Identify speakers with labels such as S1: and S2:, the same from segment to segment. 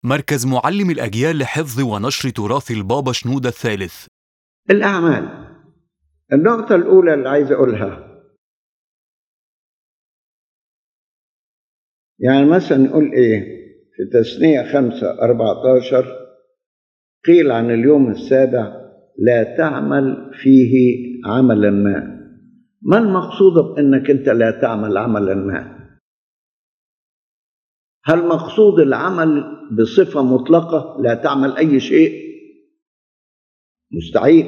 S1: مركز معلم الأجيال لحفظ ونشر تراث البابا شنودة الثالث
S2: الأعمال النقطة الأولى اللي عايز أقولها يعني مثلا نقول إيه في تثنية خمسة أربعة عشر قيل عن اليوم السابع لا تعمل فيه عملا ما ما المقصود بأنك أنت لا تعمل عملا ما هل مقصود العمل بصفة مطلقة لا تعمل أي شيء مستحيل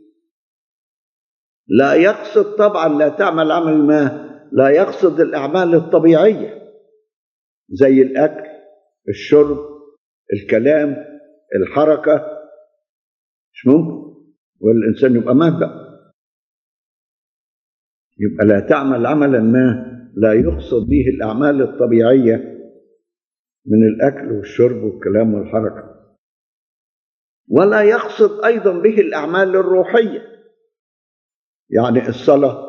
S2: لا يقصد طبعا لا تعمل عمل ما لا يقصد الأعمال الطبيعية زي الأكل الشرب الكلام الحركة مش ممكن والإنسان يبقى مات بقى يبقى لا تعمل عملا ما لا يقصد به الأعمال الطبيعية من الأكل والشرب والكلام والحركة ولا يقصد أيضا به الأعمال الروحية يعني الصلاة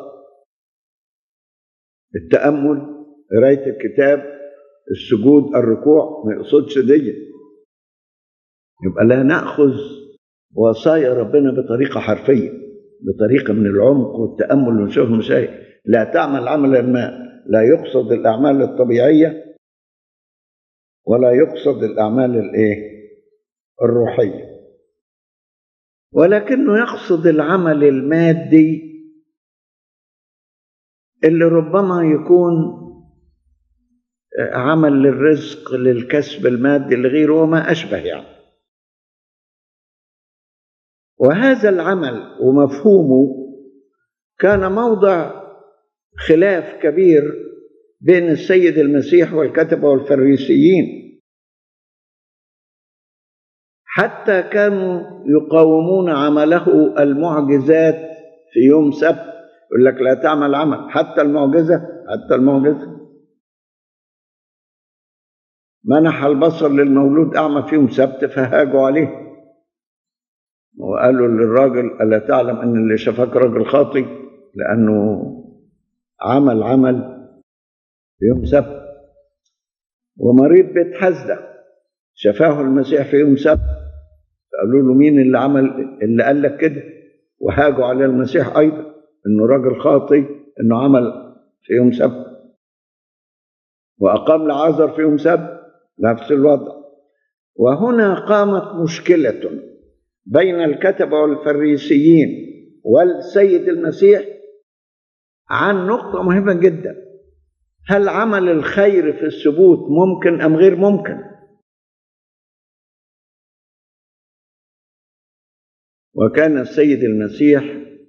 S2: التأمل قراية الكتاب السجود الركوع ما يقصدش دي يبقى لا نأخذ وصايا ربنا بطريقة حرفية بطريقة من العمق والتأمل ونشوف المشاهد لا تعمل عملا ما لا يقصد الأعمال الطبيعية ولا يقصد الأعمال الإيه؟ الروحية ولكنه يقصد العمل المادي اللي ربما يكون عمل للرزق للكسب المادي لغيره وما أشبه يعني وهذا العمل ومفهومه كان موضع خلاف كبير بين السيد المسيح والكتبة والفريسيين حتى كانوا يقاومون عمله المعجزات في يوم سبت يقول لك لا تعمل عمل حتى المعجزة حتى المعجزة منح البصر للمولود أعمى في يوم سبت فهاجوا عليه وقالوا للراجل ألا تعلم أن اللي شافك راجل خاطي لأنه عمل عمل في يوم سبت ومريض بيت حزدة شفاه المسيح في يوم سبت قالوا له مين اللي عمل اللي قال لك كده وهاجوا على المسيح أيضا إنه راجل خاطي إنه عمل في يوم سبت وأقام لعازر في يوم سبت نفس الوضع وهنا قامت مشكلة بين الكتبة والفريسيين والسيد المسيح عن نقطة مهمة جدا هل عمل الخير في الثبوت ممكن أم غير ممكن وكان السيد المسيح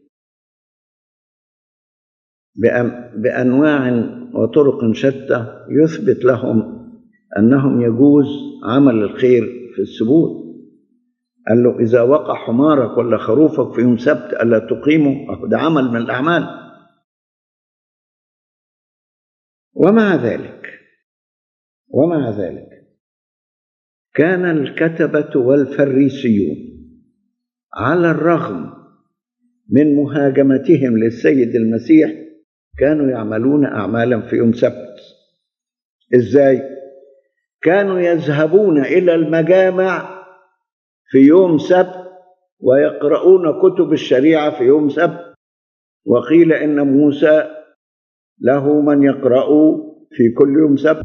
S2: بأنواع وطرق شتى يثبت لهم أنهم يجوز عمل الخير في الثبوت قال له إذا وقع حمارك ولا خروفك في يوم سبت ألا تقيمه ده عمل من الأعمال ومع ذلك ومع ذلك كان الكتبة والفريسيون على الرغم من مهاجمتهم للسيد المسيح كانوا يعملون أعمالا في يوم سبت إزاي؟ كانوا يذهبون إلى المجامع في يوم سبت ويقرؤون كتب الشريعة في يوم سبت وقيل إن موسى له من يقرأ في كل يوم سبت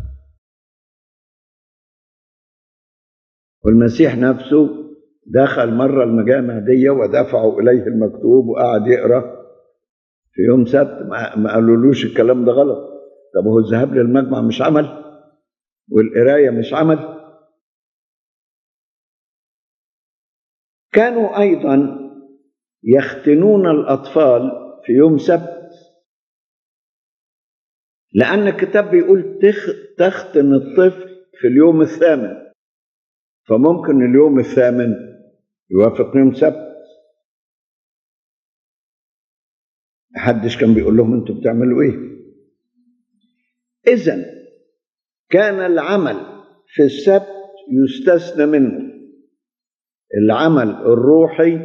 S2: والمسيح نفسه دخل مرة المجامع دي ودفعوا إليه المكتوب وقعد يقرأ في يوم سبت ما قالولوش الكلام ده غلط طب هو الذهاب للمجمع مش عمل والقراية مش عمل كانوا أيضا يختنون الأطفال في يوم سبت لأن الكتاب بيقول تختن الطفل في اليوم الثامن فممكن اليوم الثامن يوافق يوم سبت محدش كان بيقول لهم انتوا بتعملوا ايه اذا كان العمل في السبت يستثنى منه العمل الروحي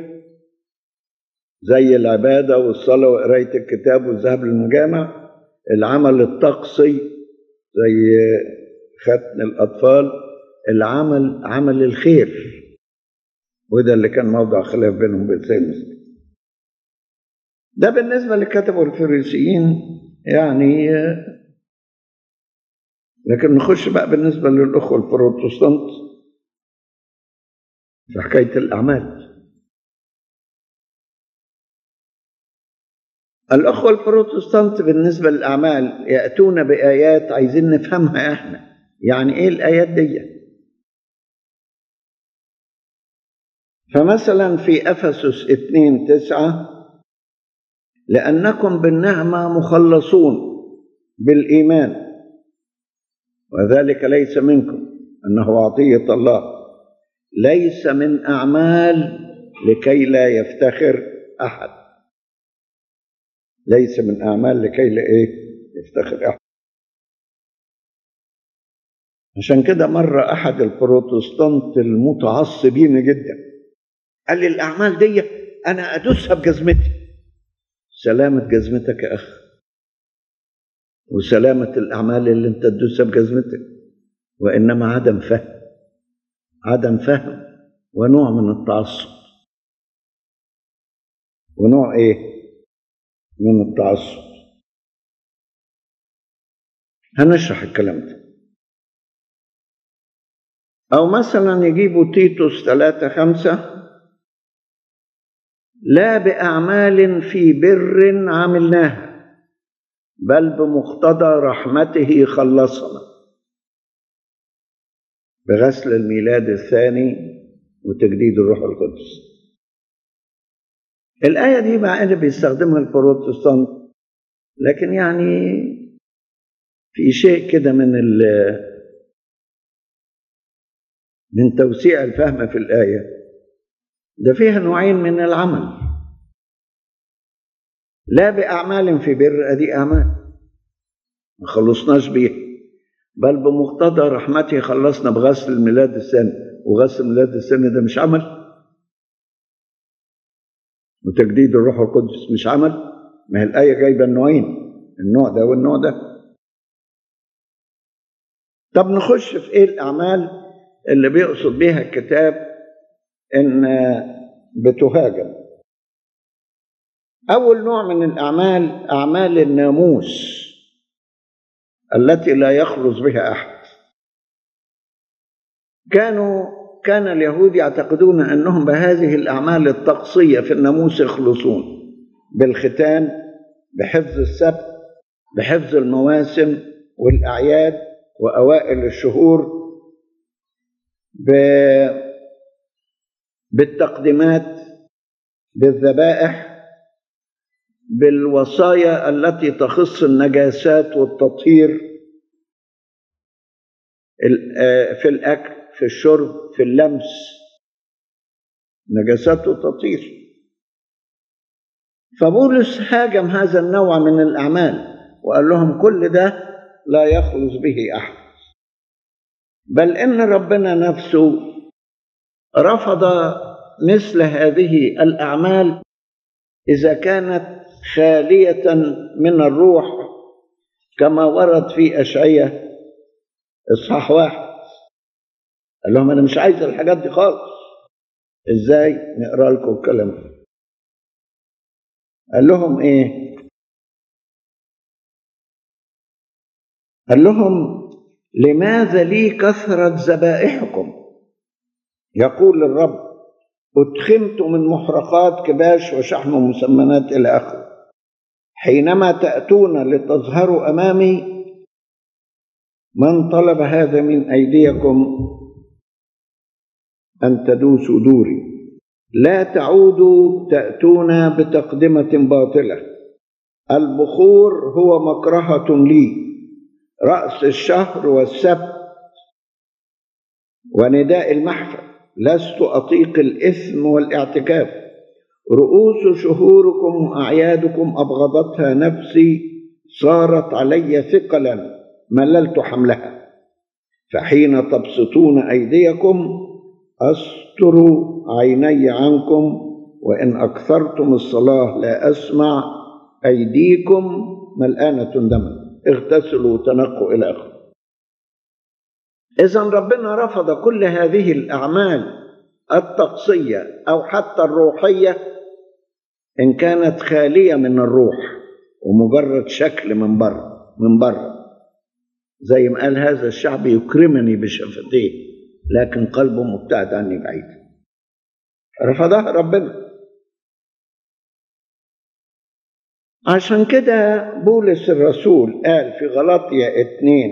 S2: زي العباده والصلاه وقرايه الكتاب والذهاب للمجامع العمل الطقسي زي ختن الاطفال العمل عمل الخير وده اللي كان موضع خلاف بينهم وبين سيد المسيح ده بالنسبة لكتبوا الفريسيين يعني لكن نخش بقى بالنسبة للأخوة البروتستانت في حكاية الأعمال الأخوة البروتستانت بالنسبة للأعمال يأتون بآيات عايزين نفهمها إحنا يعني إيه الآيات دي فمثلا في أفسس 2 9 لأنكم بالنعمة مخلصون بالإيمان وذلك ليس منكم أنه عطية الله ليس من أعمال لكي لا يفتخر أحد ليس من أعمال لكي لا إيه يفتخر أحد عشان كده مرة أحد البروتستانت المتعصبين جدا قال لي الأعمال دي أنا أدوسها بجزمتي سلامة جزمتك يا أخ وسلامة الأعمال اللي أنت تدوسها بجزمتك وإنما عدم فهم عدم فهم ونوع من التعصب ونوع إيه؟ من التعصب هنشرح الكلام ده أو مثلا يجيبوا تيتوس ثلاثة خمسة لا بأعمال في بر عملناها بل بمقتضى رحمته خلصنا بغسل الميلاد الثاني وتجديد الروح القدس الآية دي مع أن بيستخدمها البروتستانت لكن يعني في شيء كده من ال من توسيع الفهم في الآية ده فيها نوعين من العمل لا بأعمال في بر أدي أعمال ما خلصناش بيها بل بمقتضى رحمته خلصنا بغسل الميلاد الثاني وغسل الميلاد الثاني ده مش عمل وتجديد الروح القدس مش عمل ما هي الآية جايبة النوعين النوع ده والنوع ده طب نخش في ايه الأعمال اللي بيقصد بيها الكتاب إن بتهاجم أول نوع من الأعمال أعمال الناموس التي لا يخلص بها أحد كانوا كان اليهود يعتقدون أنهم بهذه الأعمال التقصية في الناموس يخلصون بالختان بحفظ السبت بحفظ المواسم والأعياد وأوائل الشهور ب... بالتقديمات بالذبائح بالوصايا التي تخص النجاسات والتطهير في الأكل في الشرب في اللمس نجاسات وتطهير فبولس هاجم هذا النوع من الأعمال وقال لهم كل ده لا يخلص به أحد بل إن ربنا نفسه رفض مثل هذه الأعمال إذا كانت خالية من الروح كما ورد في أشعية إصحاح واحد قال لهم أنا مش عايز الحاجات دي خالص إزاي نقرأ لكم الكلام ده قال لهم إيه قال لهم لماذا لي كثرة ذبائحكم يقول الرب أدخمت من محرقات كباش وشحم مسمنات إلى آخره حينما تأتون لتظهروا أمامي من طلب هذا من أيديكم أن تدوسوا دوري لا تعودوا تأتون بتقدمة باطلة البخور هو مكرهة لي رأس الشهر والسبت ونداء المحفل لست أطيق الإثم والاعتكاف رؤوس شهوركم وأعيادكم أبغضتها نفسي صارت علي ثقلا مللت حملها فحين تبسطون أيديكم أستر عيني عنكم وإن أكثرتم الصلاة لا أسمع أيديكم ملآنة دما اغتسلوا وتنقوا إلى آخره إذا ربنا رفض كل هذه الأعمال الطقسية أو حتى الروحية إن كانت خالية من الروح ومجرد شكل من بره من بره زي ما قال هذا الشعب يكرمني بشفتيه لكن قلبه مبتعد عني بعيد رفضها ربنا عشان كده بولس الرسول قال في غلطية 2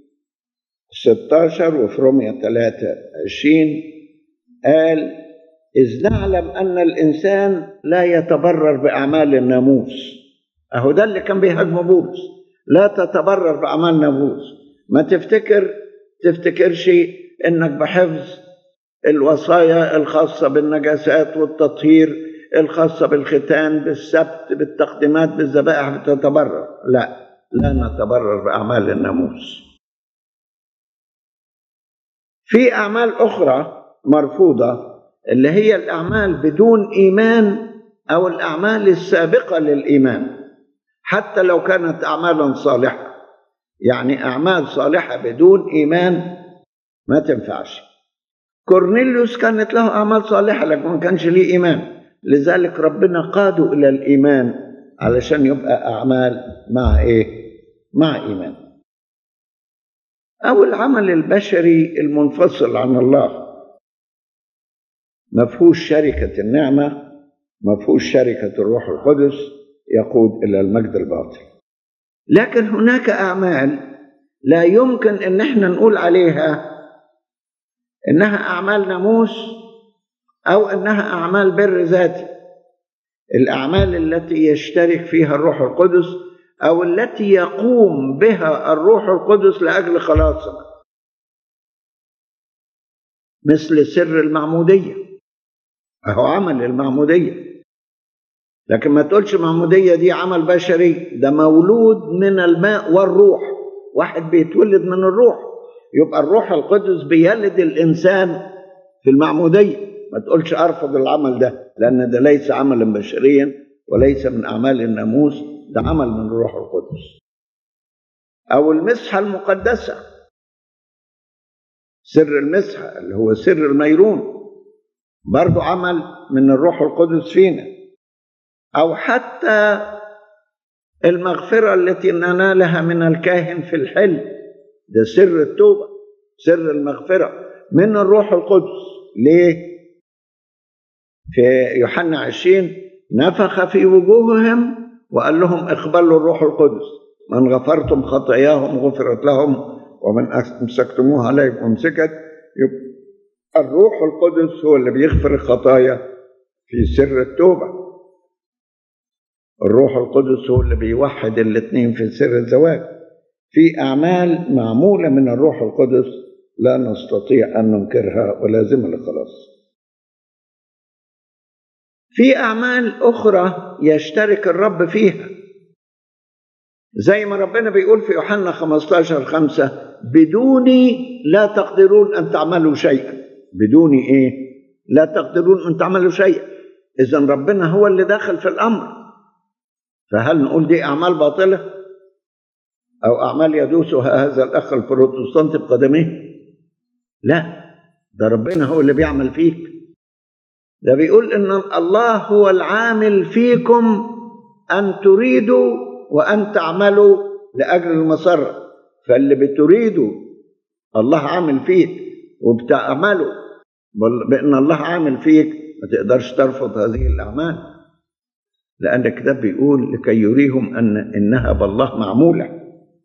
S2: 16 وفي رومية 3 20 قال إذ نعلم أن الإنسان لا يتبرر بأعمال الناموس أهو ده اللي كان بيهاجمه بولس لا تتبرر بأعمال الناموس ما تفتكر تفتكرش إنك بحفظ الوصايا الخاصة بالنجاسات والتطهير الخاصة بالختان بالسبت بالتقديمات بالذبائح بتتبرر لا لا نتبرر بأعمال الناموس في أعمال أخرى مرفوضة اللي هي الأعمال بدون إيمان أو الأعمال السابقة للإيمان حتى لو كانت أعمالا صالحة يعني أعمال صالحة بدون إيمان ما تنفعش كورنيليوس كانت له أعمال صالحة لكن ما كانش ليه إيمان لذلك ربنا قاده إلى الإيمان علشان يبقى أعمال مع إيه؟ مع إيمان أو العمل البشري المنفصل عن الله ما فيهوش شركة النعمة ما فيهوش شركة الروح القدس يقود إلى المجد الباطل لكن هناك أعمال لا يمكن إن احنا نقول عليها إنها أعمال ناموس أو إنها أعمال بر ذاتي الأعمال التي يشترك فيها الروح القدس أو التي يقوم بها الروح القدس لأجل خلاصنا مثل سر المعمودية أهو عمل المعمودية لكن ما تقولش المعمودية دي عمل بشري ده مولود من الماء والروح واحد بيتولد من الروح يبقى الروح القدس بيلد الإنسان في المعمودية ما تقولش أرفض العمل ده لأن ده ليس عملا بشريا وليس من أعمال الناموس ده عمل من الروح القدس أو المسحة المقدسة سر المسحة اللي هو سر الميرون برضو عمل من الروح القدس فينا أو حتى المغفرة التي ننالها من الكاهن في الحل ده سر التوبة سر المغفرة من الروح القدس ليه؟ في يوحنا عشرين نفخ في وجوههم وقال لهم اقبلوا الروح القدس من غفرتم خطاياهم غفرت لهم ومن امسكتموها عليكم امسكت الروح القدس هو اللي بيغفر الخطايا في سر التوبة الروح القدس هو اللي بيوحد الاثنين في سر الزواج في أعمال معمولة من الروح القدس لا نستطيع أن ننكرها ولازم لخلاص في أعمال أخرى يشترك الرب فيها زي ما ربنا بيقول في يوحنا 15 5 بدوني لا تقدرون أن تعملوا شيئا بدوني إيه؟ لا تقدرون أن تعملوا شيئا إذا ربنا هو اللي دخل في الأمر فهل نقول دي أعمال باطلة أو أعمال يدوسها هذا الأخ البروتستانتي بقدميه لا ده ربنا هو اللي بيعمل فيك ده بيقول ان الله هو العامل فيكم ان تريدوا وان تعملوا لاجل المسره فاللي بتريده الله عامل فيك وبتعمله بان الله عامل فيك ما تقدرش ترفض هذه الاعمال لان الكتاب بيقول لكي يريهم ان انها بالله معموله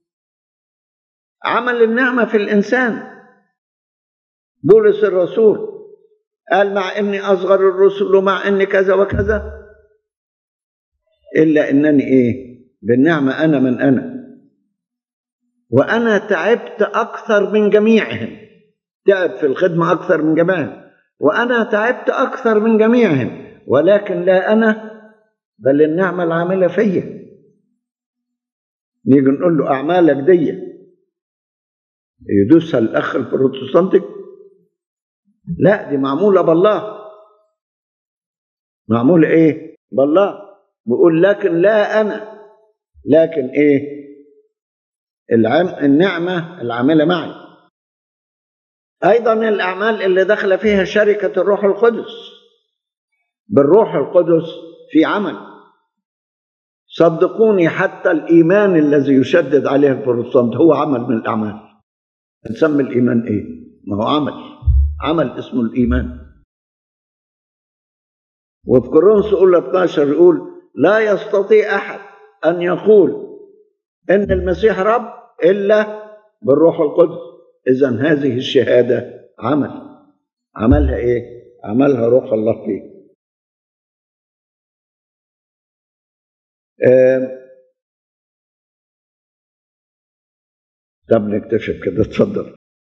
S2: عمل النعمه في الانسان بولس الرسول قال مع اني اصغر الرسل ومع اني كذا وكذا الا انني ايه بالنعمه انا من انا وانا تعبت اكثر من جميعهم تعب في الخدمه اكثر من جميعهم وانا تعبت اكثر من جميعهم ولكن لا انا بل النعمه العامله فيا نيجي نقول له اعمالك دي يدوسها الاخ البروتستانتي لا دي معمولة بالله معمولة ايه بالله بيقول لكن لا انا لكن ايه العم النعمة العاملة معي ايضا الاعمال اللي داخله فيها شركه الروح القدس بالروح القدس في عمل صدقوني حتى الايمان الذي يشدد عليه البروتستانت هو عمل من الاعمال نسمي الايمان ايه ما هو عمل عمل اسمه الايمان وفي كورنثوس اولى 12 يقول لا يستطيع احد ان يقول ان المسيح رب الا بالروح القدس اذا هذه الشهاده عمل عملها ايه عملها روح الله فيه آه طب نكتشف كده اتفضل